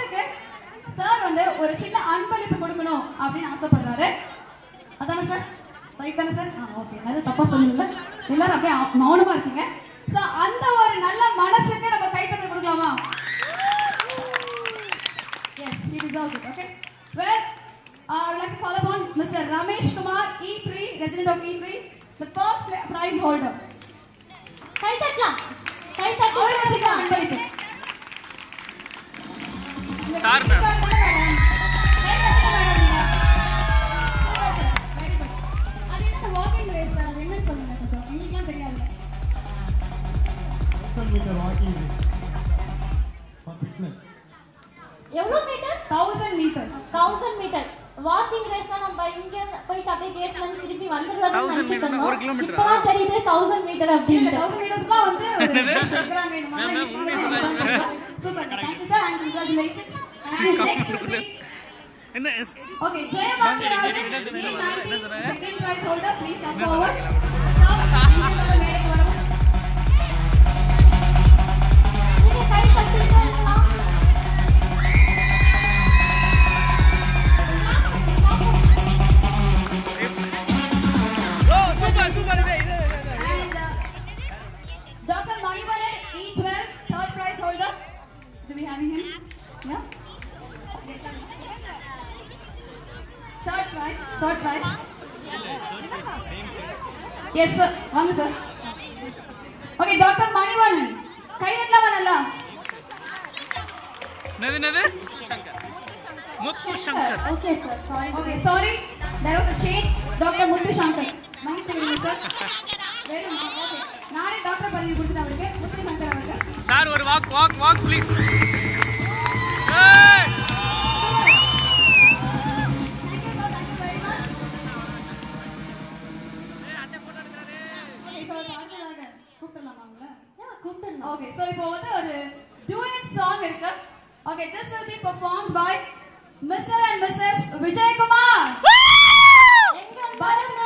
அவருக்கு சார் வந்து ஒரு சின்ன அன்பளிப்பு கொடுக்கணும் அப்படின்னு ஆசைப்படுறாரு அதானே சார் ரைட் தானே சார் ஆ ஓகே அது தப்பா சொல்லல எல்லாரும் அப்படியே ஆ- மௌனமா இருக்கீங்க சோ அந்த ஒரு நல்ல மனசுக்கு நம்ம கைத்தட்டல் கொடுக்கலாமா yes he deserves it okay well uh, I would like to call upon Mr. Ramesh Kumar E3 resident of E3 the first pla- prize holder கை தட்டலாம் கை அவர் தட்டலாம் வச்சுக்க அன்பளிப்பு சார் Very good. அது என்ன walking race sir? அது என்னன்னு சொல்லுங்க கொஞ்சம். எங்களுக்குலாம் தெரியாது. 1000 meter walking race for fitness. எவ்வளவு meter 1000 meters. Thousand meter walking ரேஸ்னா நம்ம இங்க போயிட்டு அப்படியே கேட்ல இருந்து திருப்பி வந்துடுறதுன்னு 1000 நினைச்சிட்டு meter னா ஒரு இருந்தோம் kilometer ஆ? இப்பதான் தெரியுது தௌசண்ட் மீட்டர் இல்ல, அப்படின்னு 1000 metersக்குலாம் வந்து ஒரு race வைக்கிறாங்க. இந்த மாதிரி Super. Thank you, sir, and congratulations. And next will be என்ன Okay, Jayabhadrajan, A90, second prize holder, please come forward. Sir, நீங்கள் உங்கள் மேடைக்கு வரவும். நீங்க கை தட்டுறீங்களா ஓ சூப்பர் சூப்பர் இது இது And uh, Dr. Manivalan, E12, third prize holder. Do we have him? Yeah? Third prize, third prize. Yes, sir. வாங்க sir. Okay, Dr. Manivalan. கை தட்டலாமா நல்லா? என்னது என்னது Muthu Shankar okay sir sorry Okay, sorry. There was a change. Dr. Muthu Shankar. மன்னித்து விடுங்க sir. Very good. Okay. நானே doctor பதவி கொடுத்துட்டேன் அவருக்கு முத்து சங்கர் அவருக்கு சார் ஒரு walk walk walk please Thank you, sir. Thank you very much. Okay, so அடுத்ததாக கூப்பிடலாமா உங்களை? கூப்பிட்டுருந்தோம் Okay, so இப்போ வந்து ஒரு duet song இருக்கு. Okay, this will be performed by Mr. and Mrs. Vijay Kumar. எங்க பலத்த